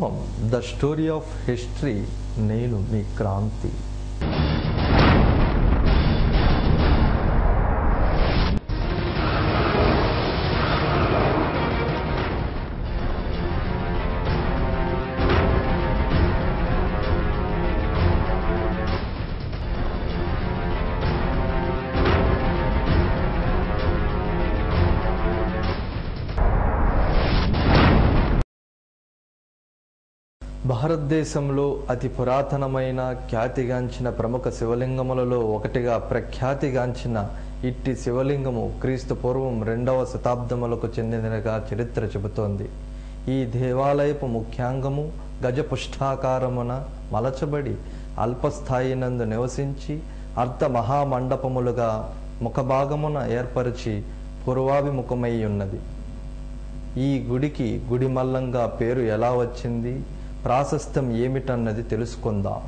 కుటుంబం the story of history నేను మీ క్రాంతి భారతదేశంలో అతి పురాతనమైన ఖ్యాతిగాంచిన ప్రముఖ శివలింగములలో ఒకటిగా ప్రఖ్యాతిగాంచిన ఇట్టి శివలింగము క్రీస్తు పూర్వం రెండవ శతాబ్దములకు చెందినదిగా చరిత్ర చెబుతోంది ఈ దేవాలయపు ముఖ్యాంగము గజపుష్ఠాకారమున మలచబడి అల్పస్థాయినందు నివసించి అర్ధ మహామండపములుగా ముఖభాగమున ఏర్పరిచి పూర్వాభిముఖమై ఉన్నది ఈ గుడికి గుడి మల్లంగా పేరు ఎలా వచ్చింది ప్రాశస్త్యం ఏమిటన్నది తెలుసుకుందాం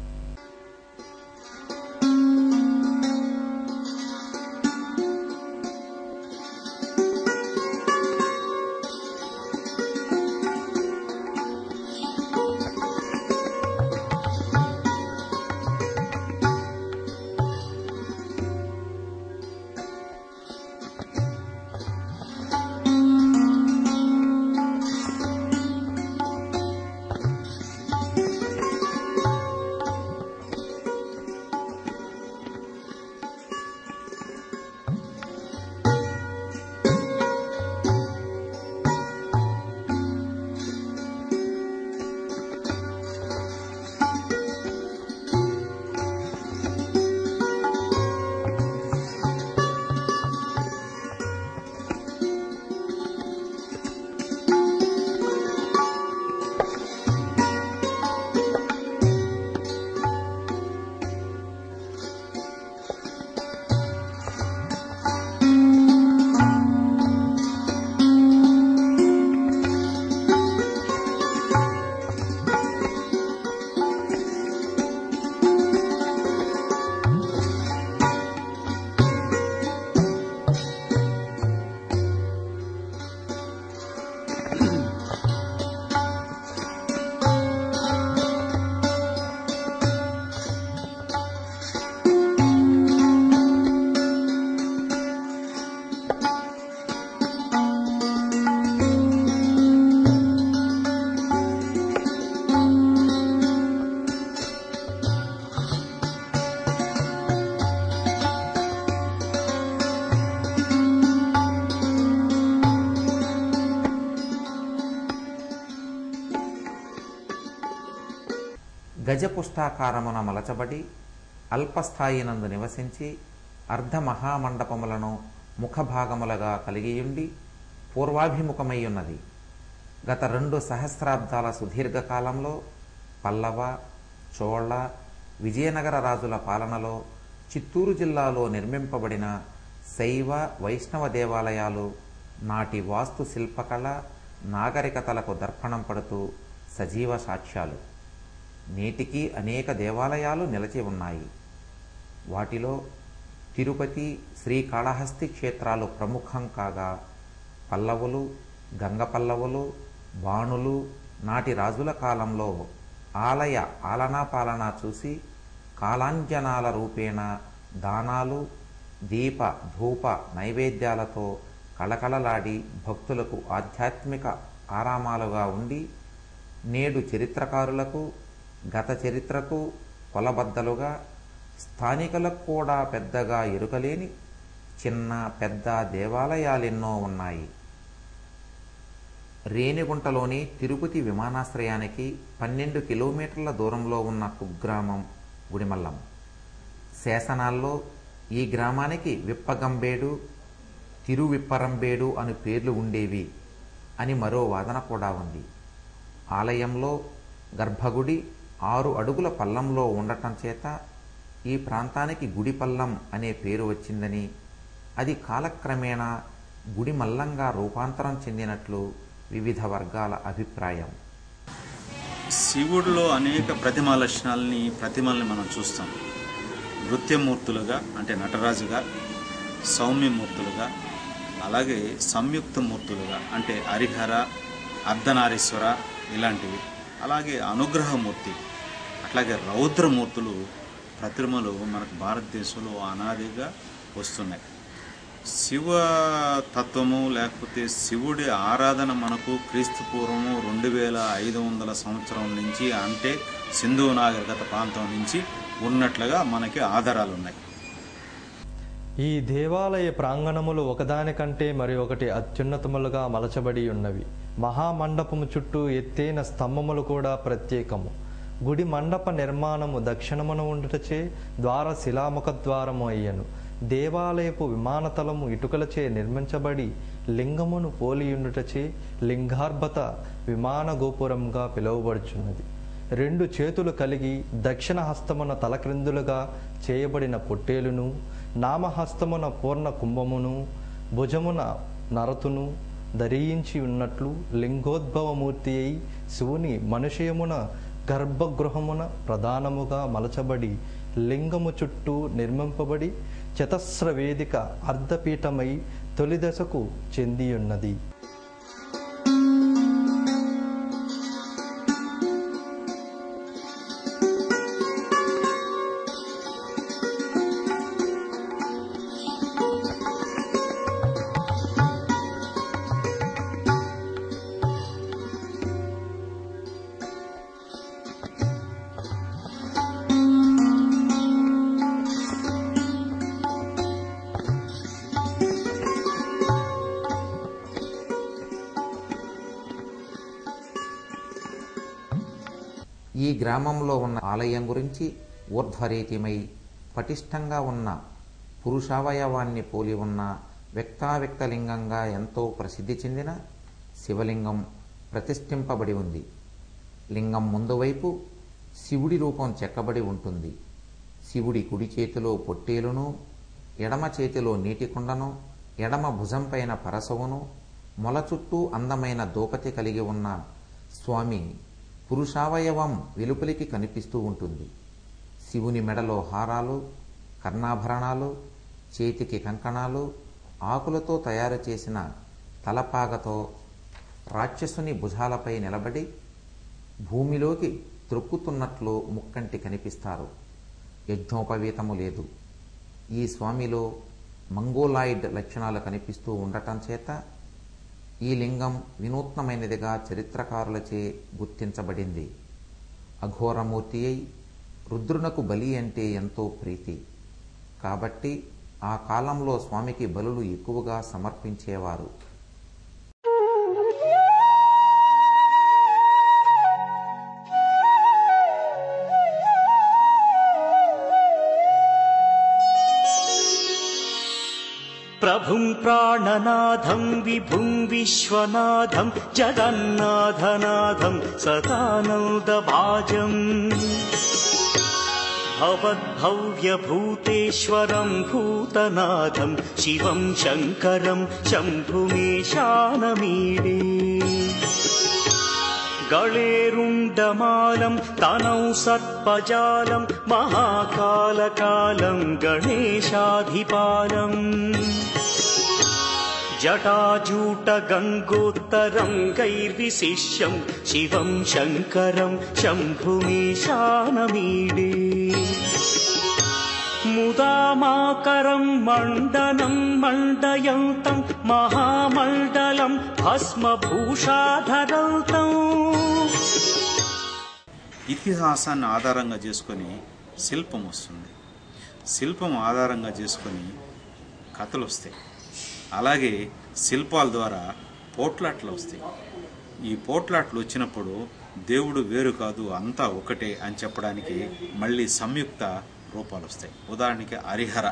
గజపుష్టాకారమున మలచబడి అల్పస్థాయినందు నివసించి అర్ధ మహామండపములను ముఖభాగములుగా కలిగియుండి పూర్వాభిముఖమై ఉన్నది గత రెండు సహస్రాబ్దాల సుదీర్ఘ కాలంలో పల్లవ చోళ విజయనగర రాజుల పాలనలో చిత్తూరు జిల్లాలో నిర్మింపబడిన శైవ వైష్ణవ దేవాలయాలు నాటి వాస్తు శిల్పకళ నాగరికతలకు దర్పణం పడుతూ సజీవ సాక్ష్యాలు నేటికి అనేక దేవాలయాలు నిలిచి ఉన్నాయి వాటిలో తిరుపతి శ్రీకాళహస్తి క్షేత్రాలు ప్రముఖం కాగా పల్లవులు గంగ పల్లవులు బాణులు నాటి రాజుల కాలంలో ఆలయ ఆలనా పాలన చూసి కాలాంజనాల రూపేణ దానాలు దీప ధూప నైవేద్యాలతో కళకళలాడి భక్తులకు ఆధ్యాత్మిక ఆరామాలుగా ఉండి నేడు చరిత్రకారులకు గత చరిత్రకు కొలబద్దలుగా స్థానికులకు కూడా పెద్దగా ఎరుకలేని చిన్న పెద్ద దేవాలయాలెన్నో ఉన్నాయి రేణిగుంటలోని తిరుపతి విమానాశ్రయానికి పన్నెండు కిలోమీటర్ల దూరంలో ఉన్న కుగ్రామం గుడిమల్లం శాసనాల్లో ఈ గ్రామానికి విప్పగంబేడు తిరువిప్పరంబేడు అని పేర్లు ఉండేవి అని మరో వాదన కూడా ఉంది ఆలయంలో గర్భగుడి ఆరు అడుగుల పల్లంలో ఉండటం చేత ఈ ప్రాంతానికి గుడి పల్లం అనే పేరు వచ్చిందని అది కాలక్రమేణా గుడి మల్లంగా రూపాంతరం చెందినట్లు వివిధ వర్గాల అభిప్రాయం శివుడిలో అనేక ప్రతిమా లక్షణాలని ప్రతిమల్ని మనం చూస్తాం నృత్యమూర్తులుగా అంటే నటరాజుగా సౌమ్యమూర్తులుగా అలాగే సంయుక్త మూర్తులుగా అంటే హరిహర అర్ధనారీశ్వర ఇలాంటివి అలాగే అనుగ్రహమూర్తి అట్లాగే రౌద్రమూర్తులు ప్రతిమలు మనకు భారతదేశంలో అనాదిగా వస్తున్నాయి శివ తత్వము లేకపోతే శివుడి ఆరాధన మనకు క్రీస్తు పూర్వము రెండు వేల ఐదు వందల సంవత్సరం నుంచి అంటే సింధు నాగరికత ప్రాంతం నుంచి ఉన్నట్లుగా మనకి ఆధారాలు ఉన్నాయి ఈ దేవాలయ ప్రాంగణములు ఒకదానికంటే మరి ఒకటి అత్యున్నతములుగా మలచబడి ఉన్నవి మహామండపము చుట్టూ ఎత్తైన స్తంభములు కూడా ప్రత్యేకము గుడి మండప నిర్మాణము దక్షిణమున ఉండుటచే ద్వార శిలాముఖ ద్వారము అయ్యను దేవాలయపు విమానతలము ఇటుకలచే నిర్మించబడి లింగమును పోలియుండుటచే లింగార్భత విమాన గోపురంగా పిలువబడుచున్నది రెండు చేతులు కలిగి దక్షిణ హస్తమున తలక్రిందులుగా చేయబడిన పొట్టేలును నామహస్తమున పూర్ణ కుంభమును భుజమున నరతును ధరించి ఉన్నట్లు లింగోద్భవమూర్తి అయి శివుని మనుషయమున గర్భగృహమున ప్రధానముగా మలచబడి లింగము చుట్టూ నిర్మింపబడి చతస్ర వేదిక అర్ధపీఠమై తొలి దశకు చెందియున్నది ఈ గ్రామంలో ఉన్న ఆలయం గురించి ఊర్ధ్వరీతిమై పటిష్టంగా ఉన్న పురుషావయవాన్ని పోలి ఉన్న వ్యక్తావ్యక్తలింగంగా ఎంతో ప్రసిద్ధి చెందిన శివలింగం ప్రతిష్ఠింపబడి ఉంది లింగం ముందు వైపు శివుడి రూపం చెక్కబడి ఉంటుంది శివుడి కుడి చేతిలో పొట్టేలును ఎడమ చేతిలో నీటి కుండను ఎడమ భుజంపైన పరసవును మొల చుట్టూ అందమైన దోపతి కలిగి ఉన్న స్వామి పురుషావయవం వెలుపలికి కనిపిస్తూ ఉంటుంది శివుని మెడలో హారాలు కర్ణాభరణాలు చేతికి కంకణాలు ఆకులతో తయారు చేసిన తలపాగతో రాక్షసుని భుజాలపై నిలబడి భూమిలోకి త్రొక్కుతున్నట్లు ముక్కంటి కనిపిస్తారు యజ్ఞోపవీతము లేదు ఈ స్వామిలో మంగోలాయిడ్ లక్షణాలు కనిపిస్తూ ఉండటం చేత ఈ లింగం వినూత్నమైనదిగా చరిత్రకారులచే గుర్తించబడింది అఘోరమూర్తి అయి రుద్రునకు బలి అంటే ఎంతో ప్రీతి కాబట్టి ఆ కాలంలో స్వామికి బలులు ఎక్కువగా సమర్పించేవారు प्रभुं प्राणनाथं विभुं विश्वनाथं जगन्नाथनाथं सदानन्दभाजम् भवद्भव्यभूतेश्वरं भूतनाथं शिवं शङ्करं शम्भुमेशानमीडे गळेरुण्डमालं तनौ सर्पजालं महाकालकालं गणेशाधिपालम् जटाजूटगङ्गोत्तरं गैर्विशिष्यं शिवं शङ्करं शम्भुमेशानमीडे मुदामाकरं मण्डनं मण्डयन्तं महामण्डलं भस्मभूषाधरन्तम् ఇతిహాసాన్ని ఆధారంగా చేసుకొని శిల్పం వస్తుంది శిల్పం ఆధారంగా చేసుకొని కథలు వస్తాయి అలాగే శిల్పాల ద్వారా పోట్లాట్లు వస్తాయి ఈ పోట్లాట్లు వచ్చినప్పుడు దేవుడు వేరు కాదు అంతా ఒకటే అని చెప్పడానికి మళ్ళీ సంయుక్త రూపాలు వస్తాయి ఉదాహరణకి హరిహర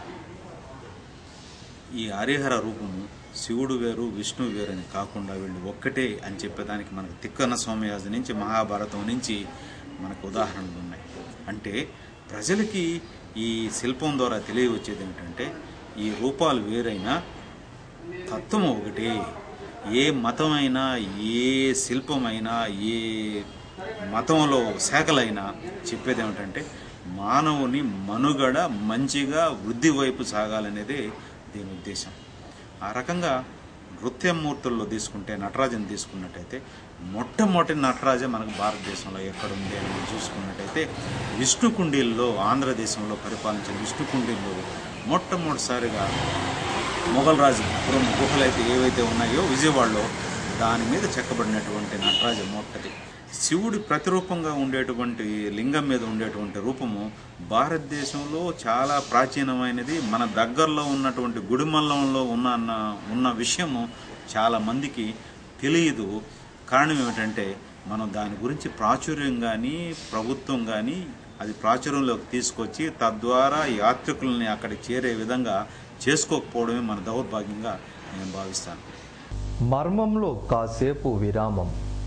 ఈ హరిహర రూపము శివుడు వేరు విష్ణువు వేరు అని కాకుండా వీళ్ళు ఒక్కటే అని చెప్పేదానికి మనకు తిక్కన సోమయాజు నుంచి మహాభారతం నుంచి మనకు ఉదాహరణలు ఉన్నాయి అంటే ప్రజలకి ఈ శిల్పం ద్వారా తెలియవచ్చేది ఏమిటంటే ఈ రూపాలు వేరైనా తత్వం ఒకటే ఏ మతమైనా ఏ శిల్పమైనా ఏ మతంలో శాఖలైనా చెప్పేది ఏమిటంటే మానవుని మనుగడ మంచిగా వృద్ధి వైపు సాగాలనేదే దీని ఉద్దేశం ఆ రకంగా నృత్యమూర్తుల్లో తీసుకుంటే నటరాజన్ తీసుకున్నట్టయితే మొట్టమొదటి నటరాజే మనకు భారతదేశంలో ఎక్కడ ఉంది అని మనం చూసుకున్నట్టయితే విష్ణు కుండీల్లో ఆంధ్రదేశంలో పరిపాలించిన విష్ణు కుండీల్లో మొట్టమొదటిసారిగా మొఘల్ రాజు పురం గుహలు అయితే ఏవైతే ఉన్నాయో విజయవాడలో దాని మీద చెక్కబడినటువంటి నటరాజ మొట్టది శివుడి ప్రతిరూపంగా ఉండేటువంటి లింగం మీద ఉండేటువంటి రూపము భారతదేశంలో చాలా ప్రాచీనమైనది మన దగ్గరలో ఉన్నటువంటి గుడిమల్లంలో ఉన్న అన్న- ఉన్న విషయము చాలా మందికి తెలియదు కారణం ఏమిటంటే మనం దాని గురించి ప్రాచుర్యం కానీ ప్రభుత్వం కానీ అది ప్రాచుర్యంలోకి తీసుకొచ్చి తద్వారా యాత్రికుల్ని అక్కడికి చేరే విధంగా చేసుకోకపోవడమే మన దౌర్భాగ్యంగా నేను భావిస్తాను మర్మంలో కాసేపు విరామం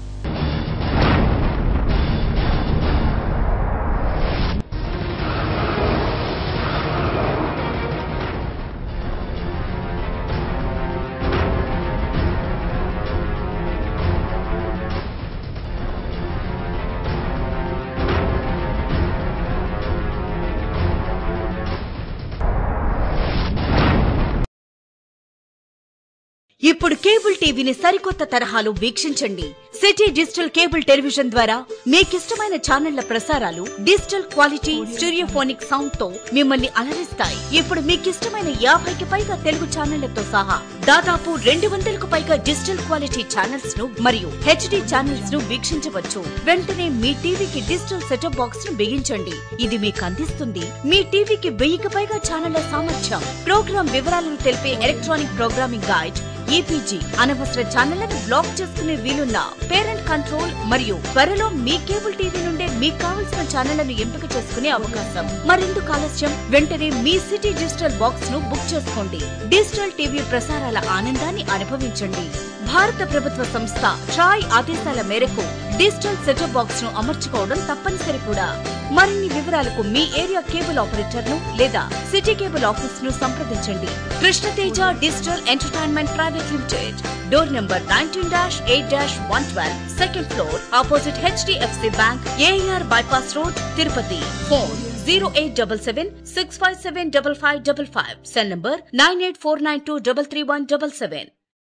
ఇప్పుడు కేబుల్ టీవీని సరికొత్త తరహాలో వీక్షించండి సిటీ డిజిటల్ కేబుల్ టెలివిజన్ ద్వారా మీకిష్టమైన ఛానళ్ల ప్రసారాలు డిజిటల్ క్వాలిటీ స్టీరియోఫోనిక్ సౌండ్ తో మిమ్మల్ని అలరిస్తాయి ఇప్పుడు మీకిష్టమైన యాభైకి పైగా తెలుగు ఛానళ్లతో సహా దాదాపు రెండు వందలకు పైగా డిజిటల్ క్వాలిటీ ఛానల్స్ ను మరియు హెచ్డి ఛానల్స్ ను వీక్షించవచ్చు వెంటనే మీ టీవీకి డిజిటల్ సెటప్ బాక్స్ ను బిగించండి ఇది మీకు అందిస్తుంది మీ టీవీకి వెయ్యికి పైగా ఛానళ్ల సామర్థ్యం ప్రోగ్రాం వివరాలను తెలిపే ఎలక్ట్రానిక్ ప్రోగ్రామింగ్ గైడ్ ఈపీజీ అనవసర ఛానళ్లను బ్లాక్ చేసుకునే వీలున్న పేరెంట్ కంట్రోల్ మరియు త్వరలో మీ కేబుల్ టీవీ నుండే మీకు కావలసిన ఛానళ్లను ఎంపిక చేసుకునే అవకాశం మరెందుకు ఆలస్యం వెంటనే మీ సిటీ డిజిటల్ బాక్స్ ను బుక్ చేసుకోండి డిజిటల్ టీవీ ప్రసారాల ఆనందాన్ని అనుభవించండి భారత ప్రభుత్వ సంస్థ ట్రాయ్ ఆదేశాల మేరకు డిజిటల్ సెటప్ బాక్స్ ను అమర్చుకోవడం తప్పనిసరి కూడా మరిన్ని వివరాలకు మీ ఏరియా కేబుల్ ఆపరేటర్ ను లేదా సిటీ కేబుల్ ఆఫీస్ ను సంప్రదించండి Krishnateja digital entertainment private limited door number nineteen dash eight dash one twelve second floor opposite HDFC bank AR bypass road Tirupati phone zero eight double seven six five seven double five double five cell number nine eight four nine two double three one double seven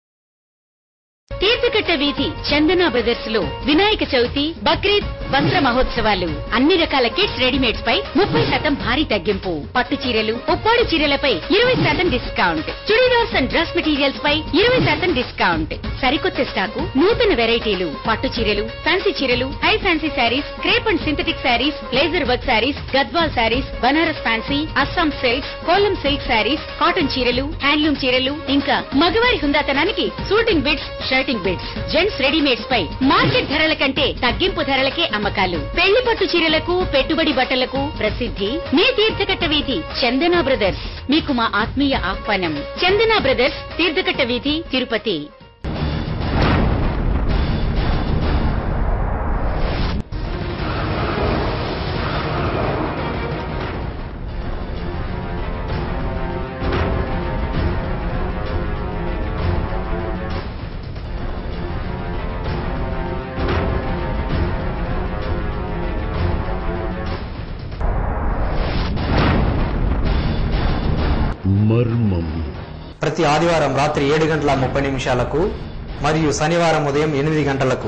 Tirthakatta వీధి Chandana brothers లో వినాయక చవితి బక్రీద్ వస్త్ర మహోత్సవాలు అన్ని రకాల kids readymades పై ముప్పై శాతం భారీ తగ్గింపు పట్టు చీరలు ఉప్పాడు చీరలపై ఇరవై శాతం discount chudidars and dress materials పై ఇరవై శాతం డిస్కౌంట్ సరికొత్త స్టాకు నూతన వెరైటీలు పట్టు చీరలు ఫ్యాన్సీ చీరలు high fancy sarees crepe and synthetic sarees laser work sarees Gadwal sarees Banaras fancy Assam silks Kolam silk sarees cotton చీరలు హ్యాండ్లూమ్ చీరలు ఇంకా మగవారి హుందాతనానికి suiting bits shirting bits gents readymades పై మార్కెట్ ధరల కంటే తగ్గింపు ధరలకే అమ్మకాలు పెళ్లి పట్టు చీరలకు పెట్టుబడి బట్టలకు ప్రసిద్ధి మీ తీర్థకట్ట వీధి చందన బ్రదర్స్ మీకు మా ఆత్మీయ ఆహ్వానం చందన బ్రదర్స్ తీర్థకట్ట వీధి తిరుపతి మర్మం ప్రతి ఆదివారం రాత్రి ఏడు గంటల ముప్పై నిమిషాలకు మరియు శనివారం ఉదయం ఎనిమిది గంటలకు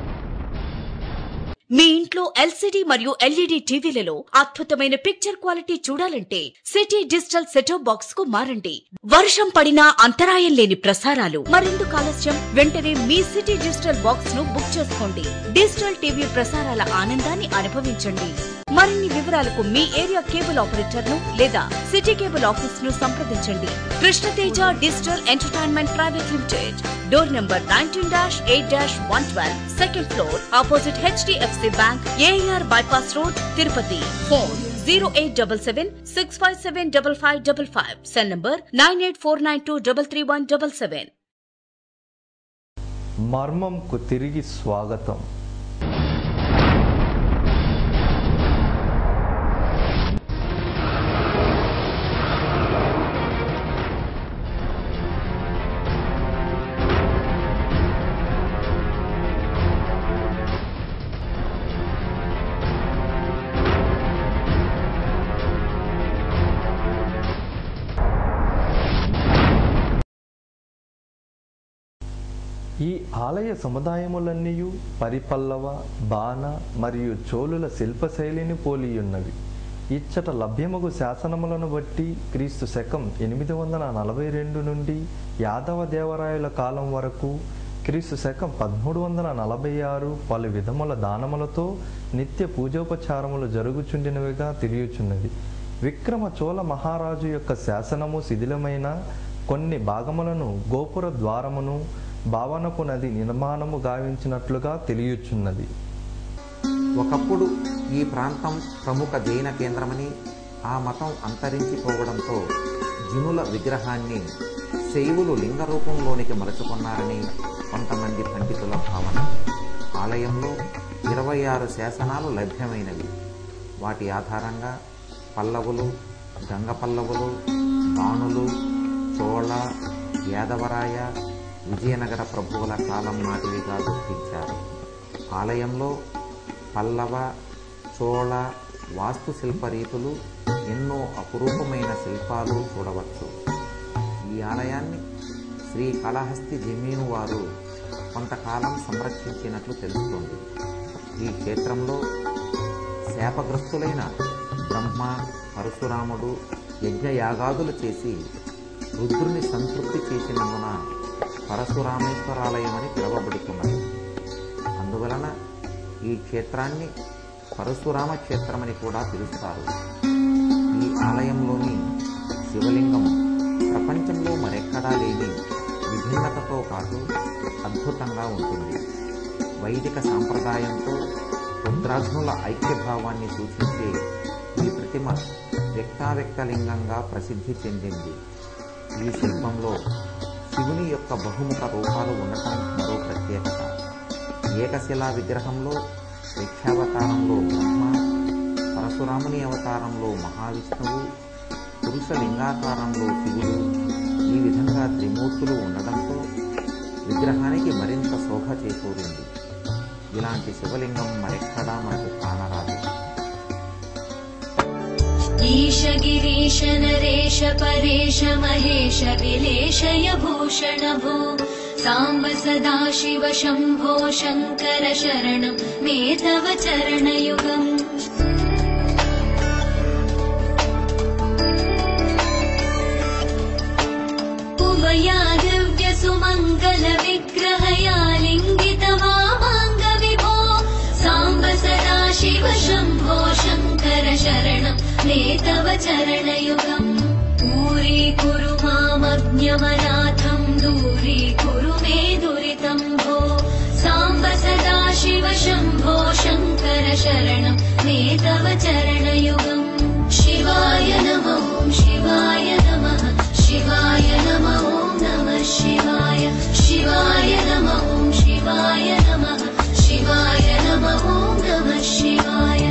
మీ ఇంట్లో ఎల్సీడీ మరియు ఎల్ఈడీ టీవీలలో అద్భుతమైన పిక్చర్ క్వాలిటీ చూడాలంటే సిటీ డిజిటల్ సెటప్ బాక్స్ కు మారండి వర్షం పడినా అంతరాయం లేని ప్రసారాలు మరెందుకు ఆలస్యం వెంటనే మీ సిటీ డిజిటల్ బాక్స్ ను బుక్ చేసుకోండి డిజిటల్ టీవీ ప్రసారాల ఆనందాన్ని అనుభవించండి మరిన్ని వివరాలకు మీ ఏరియా కేబుల్ ఆపరేటర్ ను లేదా సిటీ కేబుల్ ఆఫీస్ ను సంప్రదించండి Krishnateja digital entertainment private limited door number nineteen dash eight dash one twelve second floor opposite HDFC bank AR bypass road Tirupati phone zero eight double seven six five seven double five double five cell number nine eight four nine two double three one double seven మర్మంకు తిరిగి స్వాగతం ఈ ఆలయ సముదాయములన్నీ పరిపల్లవ బాణ మరియు చోళుల శిల్పశైలిని పోలియున్నవి ఇచ్చట లభ్యమగు శాసనములను బట్టి క్రీస్తు శకం ఎనిమిది వందల నలభై రెండు నుండి యాదవ దేవరాయల కాలం వరకు క్రీస్తు శకం పదమూడు వందల నలభై ఆరు పలు విధముల దానములతో నిత్య పూజోపచారములు జరుగుచుండినవిగా తెలియచున్నది విక్రమ చోళ మహారాజు యొక్క శాసనము శిథిలమైన కొన్ని భాగములను గోపుర ద్వారమును భావనపు నది నిర్మాణము గావించినట్లుగా తెలియచున్నది ఒకప్పుడు ఈ ప్రాంతం ప్రముఖ జైన కేంద్రమని ఆ మతం అంతరించిపోవడంతో జినుల విగ్రహాన్ని శైవులు లింగ రూపంలోనికి మలుచుకున్నారని కొంతమంది పండితుల భావన ఆలయంలో ఇరవై ఆరు శాసనాలు లభ్యమైనవి వాటి ఆధారంగా పల్లవులు గంగ పల్లవులు బాణులు చోళ యాదవరాయ విజయనగర ప్రభువుల కాలం నాటివిగా గుర్తించారు ఆలయంలో పల్లవ చోళ వాస్తుశిల్ప రీతులు ఎన్నో అపురూపమైన శిల్పాలు చూడవచ్చు ఈ ఆలయాన్ని శ్రీ కాళహస్తి జమీను వారు కొంతకాలం సంరక్షించినట్లు తెలుస్తోంది ఈ క్షేత్రంలో శాపగ్రస్తులైన బ్రహ్మ పరశురాముడు యజ్ఞయాగాదులు చేసి రుద్రుని సంతృప్తి చేసినందున పరశురామేశ్వరాలయమని పిలువబడుతున్నది అందువలన ఈ క్షేత్రాన్ని పరశురామ క్షేత్రమని కూడా పిలుస్తారు ఈ ఆలయంలోని శివలింగం ప్రపంచంలో మరెక్కడా లేని విభిన్నతతో పాటు అద్భుతంగా ఉంటుంది వైదిక సాంప్రదాయంతో రుద్రాగ్నుల ఐక్యభావాన్ని సూచించే ఈ ప్రతిమ వ్యక్తావ్యక్తలింగంగా ప్రసిద్ధి చెందింది ఈ శిల్పంలో శివుని యొక్క బహుముఖ రూపాలు ఉండటం మరో ప్రత్యేకత ఏకశిలా విగ్రహంలో వృక్షావతారంలో బ్రహ్మ పరశురాముని అవతారంలో మహావిష్ణువు పురుష లింగాకారంలో శివుడు ఈ విధంగా త్రిమూర్తులు ఉండడంతో విగ్రహానికి మరింత శోభ చేకూరింది ఇలాంటి శివలింగం మరెక్కడా మనకు కానరాదు ईश गिरीश नरेश परेश महेश विलेशय भूषण भो साम्ब सदा शिव शम्भो शङ्कर शरणं मे तव चरणयुगम् उमया दिव्यसुमङ्गल विग्रहया लिङ्गितवामाङ्ग विभो साम्ब सदा शिव शम्भो शङ्कर शरणं मे तव चरणयुगम् दूरीकुरु मामज्ञमनाथम् दूरीकुरु मे दुरितम् भो साम्ब सदा शिव शम्भो शङ्कर शरणं मे तव चरणयुगम् शिवाय नमो शिवाय नमः शिवाय नमो नमः शिवाय शिवाय नमो शिवाय नमः शिवाय नमो नमः शिवाय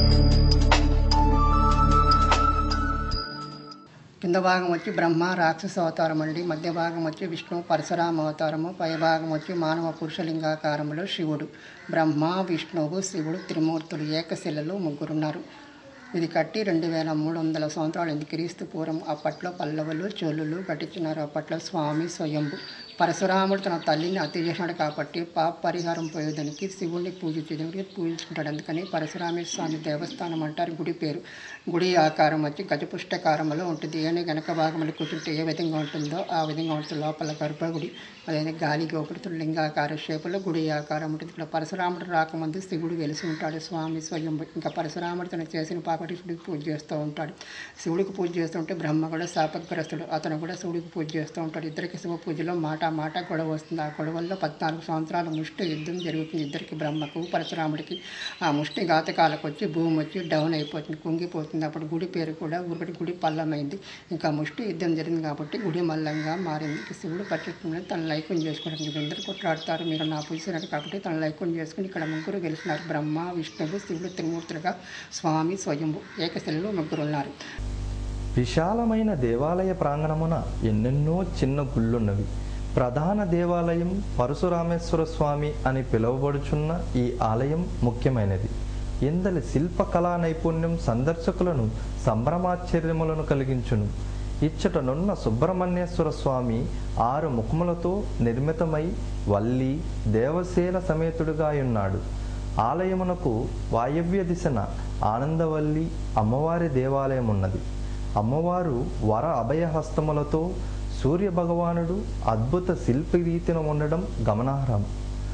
కింద భాగం వచ్చి బ్రహ్మ రాక్షస అవతారం అండి మధ్య భాగం వచ్చి విష్ణు పరశురామ అవతారము పై భాగం వచ్చి మానవ పురుషలింగాకారములో శివుడు బ్రహ్మ విష్ణువు శివుడు త్రిమూర్తులు ఏకశిలలో ముగ్గురున్నారు ఇది కట్టి రెండు వేల మూడు వందల సంవత్సరాలు ఇది క్రీస్తు పూర్వం అప్పట్లో పల్లవులు చోళులు కట్టించినారు అప్పట్లో స్వామి స్వయంభు పరశురాముడు తన తల్లిని హత్య చేసినాడు కాబట్టి పాప పరిహారం పోయేదానికి శివుడిని పూజించేదానికి పూజించుకుంటాడు అందుకని పరశురామేశ్వర స్వామి దేవస్థానం అంటారు గుడి పేరు గుడి ఆకారం వచ్చి గజపుష్టకారంలో ఉంటుంది ఏని గనక భాగంలో కూర్చుంటే ఏ విధంగా ఉంటుందో ఆ విధంగా ఉంటుంది లోపల గర్భగుడి అదే గాలి గోపురతుడు లింగాకార షేపులో గుడి ఆకారం ఉంటుంది ఇక్కడ పరశురాముడు రాకముందు శివుడు వెలిసి ఉంటాడు స్వామి స్వయంభు ఇంకా పరశురాముడు తను చేసిన పాపటి శివుడికి పూజ చేస్తూ ఉంటాడు శివుడికి పూజ చేస్తుంటే బ్రహ్మ కూడా శాపగ్రస్తుడు అతను కూడా శివుడికి పూజ చేస్తూ ఉంటాడు ఇద్దరికి శివ పూజలో మాట మాట గొడవ వస్తుంది ఆ గొడవల్లో పద్నాలుగు సంవత్సరాల ముష్టి యుద్ధం జరుగుతుంది ఇద్దరికి బ్రహ్మకు పరశురాముడికి ఆ ముష్టి ఘాతకాలకు వచ్చి భూమి వచ్చి డౌన్ అయిపోతుంది కుంగిపోతుంది అప్పుడు గుడి పేరు కూడా ఊరికటి గుడి పల్లమైంది ఇంకా ముష్టి యుద్ధం జరిగింది కాబట్టి గుడి మల్లంగా మారింది ఇక శివుడు పట్టించుకుని తన లైకం చేసుకున్నారు మీరు ఇద్దరు కొట్లాడతారు మీరు నా పూజిస్తున్నారు కాబట్టి తన లైకం చేసుకుని ఇక్కడ ముగ్గురు గెలిచినారు బ్రహ్మ విష్ణువు శివుడు త్రిమూర్తులుగా స్వామి స్వయంభు ఏకశిలలో ముగ్గురు ఉన్నారు విశాలమైన దేవాలయ ప్రాంగణమున ఎన్నెన్నో చిన్న గుళ్ళున్నవి ప్రధాన దేవాలయం పరశురామేశ్వర స్వామి అని పిలువబడుచున్న ఈ ఆలయం ముఖ్యమైనది ఇందలి శిల్పకళా నైపుణ్యం సందర్శకులను సంభ్రమాశ్చర్యములను కలిగించును ఇచ్చటనున్న సుబ్రహ్మణ్యేశ్వర స్వామి ఆరు ముఖములతో నిర్మితమై వల్లి దేవసేన సమేతుడుగా ఉన్నాడు ఆలయమునకు వాయవ్య దిశన ఆనందవల్లి అమ్మవారి దేవాలయం ఉన్నది అమ్మవారు వర అభయహస్తములతో సూర్య భగవానుడు అద్భుత శిల్పి రీతిన ఉండడం గమనార్హం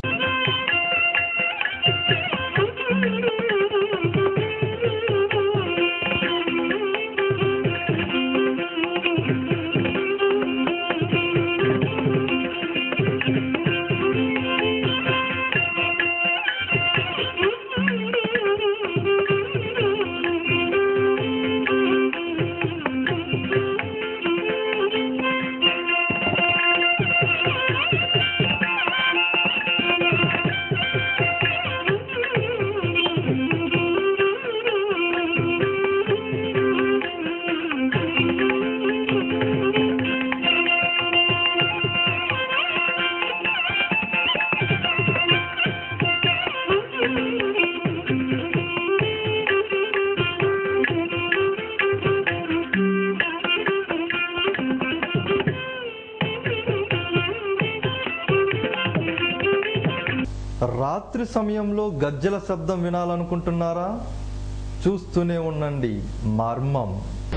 రాత్రి సమయంలో గజ్జల శబ్దం వినాలనుకుంటున్నారా చూస్తూనే ఉండండి మర్మం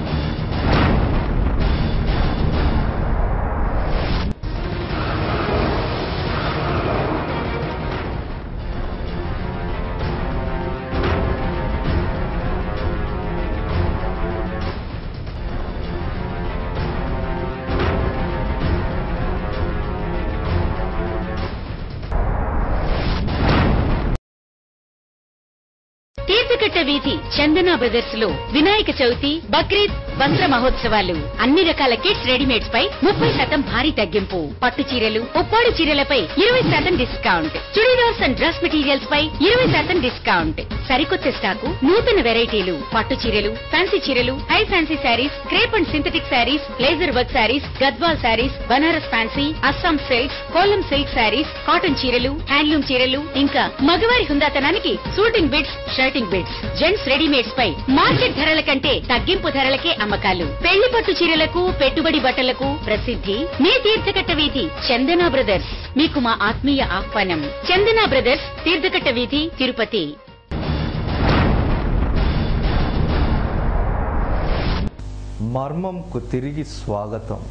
తీర్థకట్ట వీధి చందన బ్రదర్స్ లో వినాయక చవితి బక్రీద్ వస్త్ర మహోత్సవాలు అన్ని రకాల కిడ్స్ రెడీమేడ్స్ పై ముప్పై శాతం భారీ తగ్గింపు పట్టు చీరలు ఉప్పాడు చీరలపై ఇరవై శాతం discount chudidars and dress materials పై ఇరవై శాతం డిస్కౌంట్ సరికొత్త స్టాకు నూతన వెరైటీలు పట్టు చీరలు ఫ్యాన్సీ చీరలు high fancy sarees crepe and synthetic sarees laser work sarees Gadwal sarees Banaras fancy Assam silks Kolam silk sarees cotton చీరలు హ్యాండ్లూమ్ చీరలు ఇంకా మగవారి హుందాతనానికి suiting bits shirting bits gents readymades పై మార్కెట్ ధరల కంటే తగ్గింపు ధరలకే అమ్మకాలు పెళ్లి పట్టు చీరలకు పెట్టుబడి బట్టలకు ప్రసిద్ధి మీ తీర్థకట్ట వీధి చందన బ్రదర్స్ మీకు మా ఆత్మీయ ఆహ్వానం చందన బ్రదర్స్ తీర్థకట్ట వీధి తిరుపతి మర్మంకు తిరిగి స్వాగతం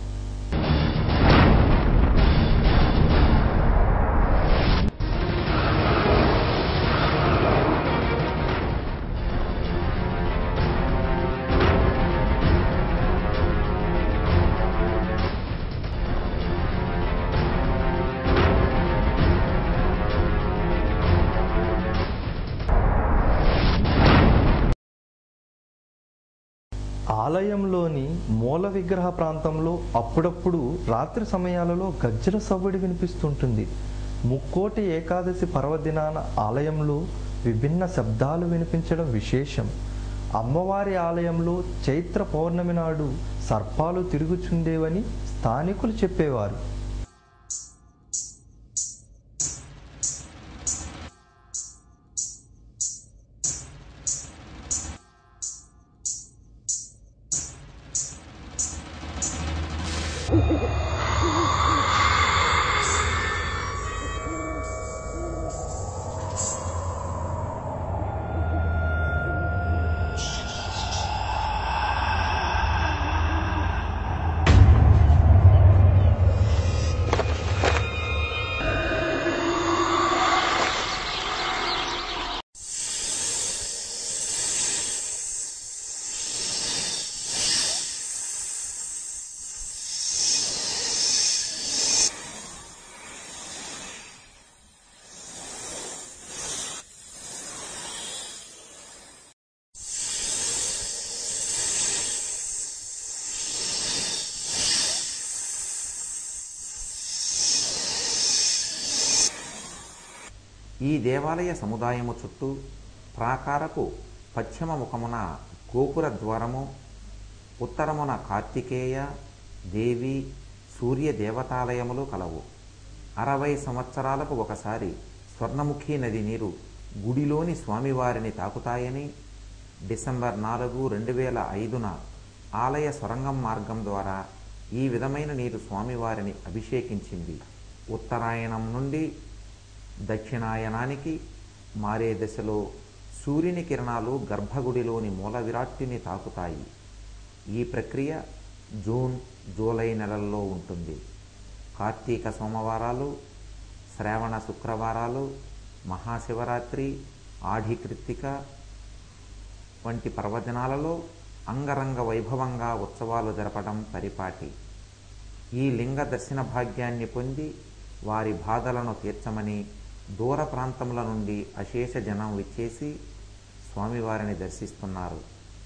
ఆలయంలోని మూల విగ్రహ ప్రాంతంలో అప్పుడప్పుడు రాత్రి సమయాలలో గజ్జల సవ్వడి వినిపిస్తుంటుంది ముక్కోటి ఏకాదశి పర్వదినాన ఆలయంలో విభిన్న శబ్దాలు వినిపించడం విశేషం అమ్మవారి ఆలయంలో చైత్ర పౌర్ణమి నాడు సర్పాలు తిరుగుచుండేవని స్థానికులు చెప్పేవారు ఈ దేవాలయ సముదాయము చుట్టూ ప్రాకారపు పశ్చిమ ముఖమున గోపుర ద్వారము ఉత్తరమున కార్తికేయ దేవి సూర్య దేవతాలయములు కలవు అరవై సంవత్సరాలకు ఒకసారి స్వర్ణముఖి నది నీరు గుడిలోని స్వామివారిని తాకుతాయని డిసెంబర్ నాలుగు రెండు వేల ఐదున ఆలయ సొరంగం మార్గం ద్వారా ఈ విధమైన నీరు స్వామివారిని అభిషేకించింది ఉత్తరాయణం నుండి దక్షిణాయనానికి మారే దశలో సూర్యుని కిరణాలు గర్భగుడిలోని మూల విరాట్టిని తాకుతాయి ఈ ప్రక్రియ జూన్ జూలై నెలల్లో ఉంటుంది కార్తీక సోమవారాలు శ్రావణ శుక్రవారాలు మహాశివరాత్రి ఆఢి కృత్తిక వంటి పర్వదినాలలో అంగరంగ వైభవంగా ఉత్సవాలు జరపడం పరిపాటి ఈ లింగ దర్శన భాగ్యాన్ని పొంది వారి బాధలను తీర్చమని దూర ప్రాంతముల నుండి అశేష జనం విచ్చేసి స్వామివారిని దర్శిస్తున్నారు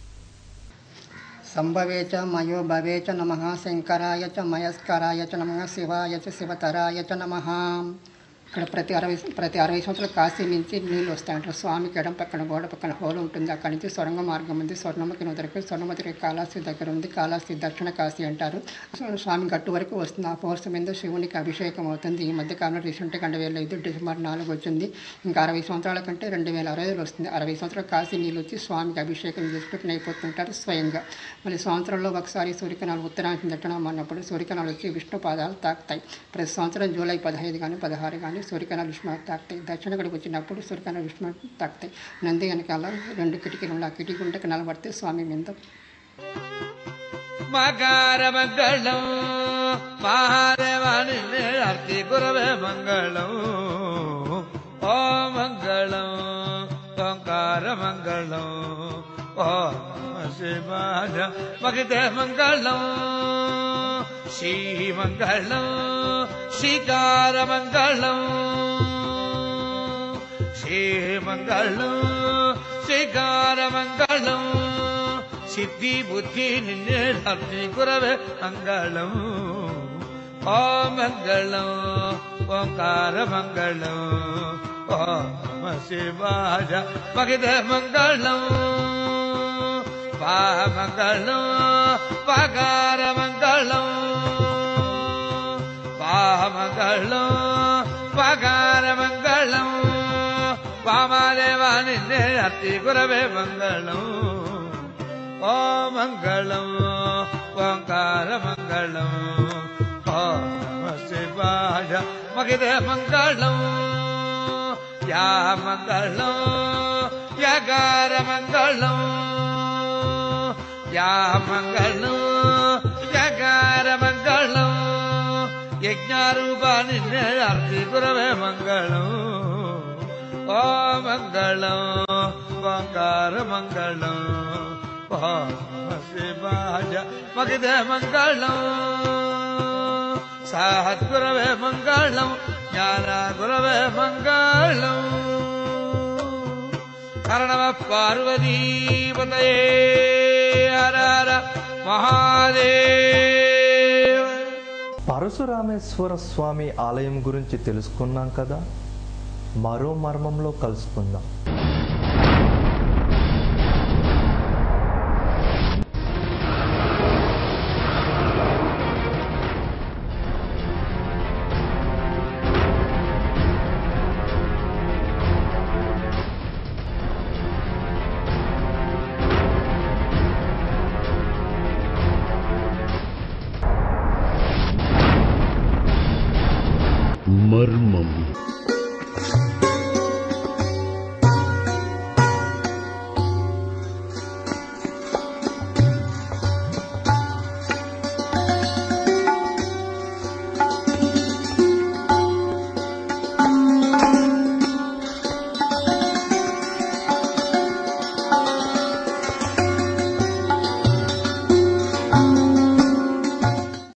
సంభవే చ మయో భవే చ నమ శంకరాయ చ మయస్కరాయ చ నమ శివాయ చ శివతరాయ చ నమ ఇక్కడ ప్రతి అరవై ప్రతి అరవై సంవత్సరాల కాశీ నుంచి నీళ్ళు వస్తాయంటారు స్వామికి ఎడం పక్కన గోడ పక్కన హోల్ ఉంటుంది అక్కడి నుంచి సొరంగ మార్గం ఉంది స్వర్ణముఖి వరకు స్వర్ణమతి కాళాస్తి దగ్గర ఉంది కాళాస్తి దక్షిణ కాశీ అంటారు సో స్వామి గట్టు వరకు వస్తుంది ఆ ఫోర్స్ మీద శివునికి అభిషేకం అవుతుంది ఈ మధ్య కాలంలో రీసెంట్గా రెండు వేల ఐదు డిసెంబర్ నాలుగు వచ్చింది ఇంకా అరవై సంవత్సరాల కంటే రెండు వేల అరవై ఐదులో వస్తుంది అరవై సంవత్సరాల కాశీ నీళ్ళు వచ్చి స్వామికి అభిషేకం చేసుకుంటూ అయిపోతుంటారు స్వయంగా మళ్ళీ సంవత్సరంలో ఒకసారి సూర్యకిరణాలు ఉత్తరానికి దక్షిణం అన్నప్పుడు సూర్యకిరణాలు వచ్చి విష్ణు పాదాలు తాకుతాయి ప్రతి సంవత్సరం జూలై పదహైదు కానీ పదహారు కానీ సూర్యకిరణాలు విష్ణు తాకుతాయి దక్షిణ గడికి వచ్చినప్పుడు సూర్యకిరణాలు విష్ణు తాకుతాయి నంది వెనకాల రెండు కిటికీలు ఉన్నాయి ఆ కిటికీ ఉంటే నిలబడితే స్వామి మీద మకారమంగళం మహాదేవాని అర్తి గురవే మంగళం ఓ మంగళం ఓంకార మంగళం ఓ శివాజ మగితే మంగళం శ్రీ మంగళం శ్రీకార మంగళం శ్రీ మంగళం శ్రీకార మంగళం సిద్ధి బుద్ధి నిన్నే లబ్ధి గురవే మంగళం ఓ మంగళం ఓంకార మంగళం ఓ శివాజ మగిద మంగళం పా మంగళం పగార మంగళం పా మంగళం పగార మంగళం వామదేవాని అతి గురవే మంగళం ఓ మంగళం ఓంకార మంగళం ఓ శివాయ మగిద మంగళం యా మంగళం యగార మంగళం యా మంగళం యగార మంగళం యజ్ఞారూపాన్ని అర్తి గురవే మంగళం ఓ మంగళం ఓంకార మంగళం శివాయ మగిద మంగళం సహద్గురవే మంగళం జ్ఞాన గురవే మంగళం కరణమ పార్వతీపతయే హర హర మహాదేవ పరశురామేశ్వర స్వామి ఆలయం గురించి తెలుసుకున్నాం కదా మరో మర్మంలో కలుసుకుందాం మర్మం